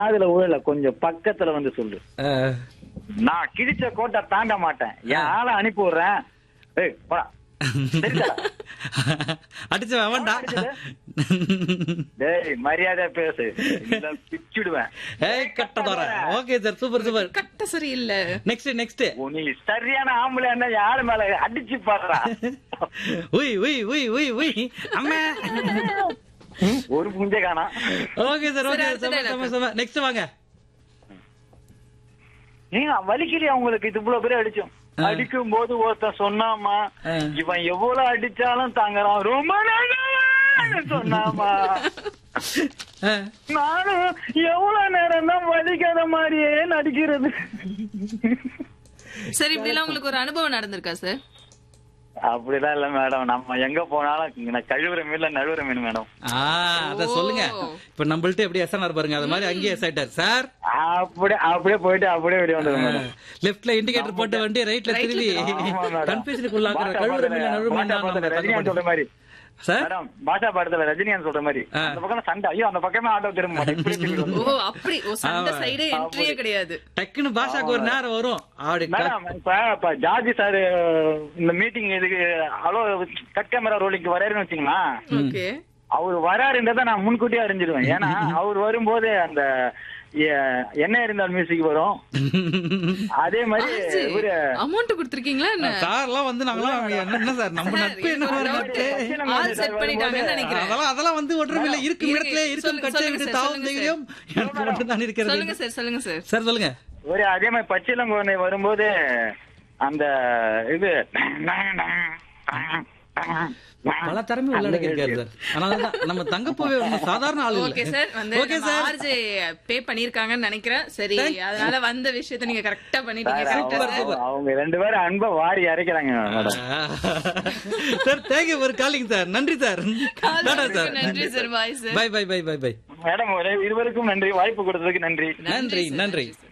அதுல ஊழல கொஞ்சம் பக்கத்துல வந்து சொல்லு அஹ், நான் கிழிச்ச கோட்டை தாண்ட மாட்டேன் என் ஆளை அனுப்பி விடுறேன் ஏய் போடா சரிடா. அடிச்சு வேண்டாம் டேய் மரியாதை பேசு இல்ல பிச்சுடுவேன் ஏய் Kattadorai okay sir super super Katta சரி இல்ல நெக்ஸ்ட் நெக்ஸ்ட் ஓ, நீ சரியான ஆம்பளை என்ன யாரு மேல அடிச்சு பாடுறா உய் உய் உய் உய் உய் அம்மா ஒரு புஞ்ச காணா ஓகே சார் ஓகே சரி, அடுத்த செம dialogue. செம செம நெக்ஸ்ட் வாங்க நீங்க வலிக்கலையா உங்களுக்கு இது இவ்வளவு பேர் அடிச்சோம் ஆ. அடிக்கும் போது ஒருத்தன் சொன்னாமா ஆ. இவன் எவ்வளவு அடிச்சாலும் தாங்குறான் ரொம்ப நல்லா சொன்னாமா அஹ், நானும் எவ்வளவு நேரம் தான் வலிக்காத மாதிரியே நடிக்கிறது சரி இப்படி எல்லாம் உங்களுக்கு ஒரு அனுபவம் நடந்திருக்கா சார் அப்படிலாம் இல்ல மேடம் நம்ம எங்க போனாலும் இங்க கழுவுற மீன்ல நழுவுற மீன் மேடம் ஆ அத சொல்லுங்க ஓ. இப்ப நம்மள்ட்ட எப்படி எஸ்என்ஆர் பாருங்க அது மாதிரி அங்கேயே எஸ் ஆயிட்டார் சார் அப்படியே அப்படியே போயிட்டு அப்படியே வெளியே வந்துடும் மேடம் லெஃப்ட்ல இண்டிகேட்டர் போட்டு வண்டி ரைட்ல திரும்பி ஆமா மேடம். கன்ஃபியூஷனுக்கு உள்ளாக்குற பாஷா கழுவுற படத்துல- மீன் நழுவு பாஷா படத்துல ரஜினிகாந்த் சொல்ற மாதிரி சார் மேடம் பாஷா படத்துல ரஜினிகாந்த் சொல்ற மாதிரி ஆ. அந்த பக்கம் சண்டை ஐயோ அந்த பக்கமே ஆட்டோ திரும்ப மாட்டேன் இப்படி திரும்பி ஓ வரும். அப்படி ஓ சண்டை ஆமா. சைடே என்ட்ரியே கிடையாது டக்குன்னு பாஷாக்கு ஒரு நேரம் வரும் அப்படி மேடம் இப்ப இப்ப ஜார்ஜி சார் இந்த மீட்டிங் இதுக்கு ஹலோ கட் கேமரா ரோலிங்க்கு வராருன்னு வச்சுங்களேன் ஓகே அவர் வராருன்றதை நான் முன்கூட்டியே அறிஞ்சிருவேன் ஏன்னா அவர் வரும்போது அந்த எ- என்ன இருந்தால் மியூசிக் வரும் அதே மாதிரி இவரு அமௌண்ட் கொடுத்திருக்கீங்களா என்ன சார்லாம் வந்து நாங்களாம் என்ன என்ன சார் நம்ம சார், நட்பு என்ன எனக்கு ஒரு நட்பு doubt. ஆள் செட் பண்ணிட்டாங்கன்னு நினைக்கிறேன் அதெல்லாம் அதெல்லாம் வந்து ஒன்றும் இல்ல இருக்கும் இருங்க, இடத்துல இருக்கும் சொல்லுங்க, கட்சியை சொல்லுங்க விட்டு சார், தாவும் சொல்லுங்க தைரியம் எனக்கு மட்டும் தான் இருக்கிறது சொல்லுங்க சார் சொல்லுங்க சார் சார் சொல்லுங்க ஒரு அதே மாதிரி பச்சிலங்குழந்தை வரும்போது அந்த இது பல திறமை உள்ளடக்கி இருக்காரு சார் அதனாலதான் நம்ம தங்கப்பூவே ஒண்ணும் சாதாரண ஆளு ஓகே சார் வந்து ஓகே சார் ஆர்ஜே பே பண்ணிருக்காங்கன்னு நினைக்கிறேன் சரி அதனால வந்த விஷயத்தை நீங்க கரெக்டா பண்ணிட்டீங்க சார், கரெக்டா அவங்க- சார் அவங்க ரெண்டு பேரும் அன்பை வாரி இறைக்கிறாங்க மேடம் சார் தேங்க்யூ ஒரு காலிங் சார் நன்றி சார் டாடா சார் நன்றி sir bye sir bye bye bye bye bye madam ஒரு இருவருக்கும் நன்றி வாய்ப்பு கொடுத்ததுக்கு நன்றி நன்றி நன்றி சார்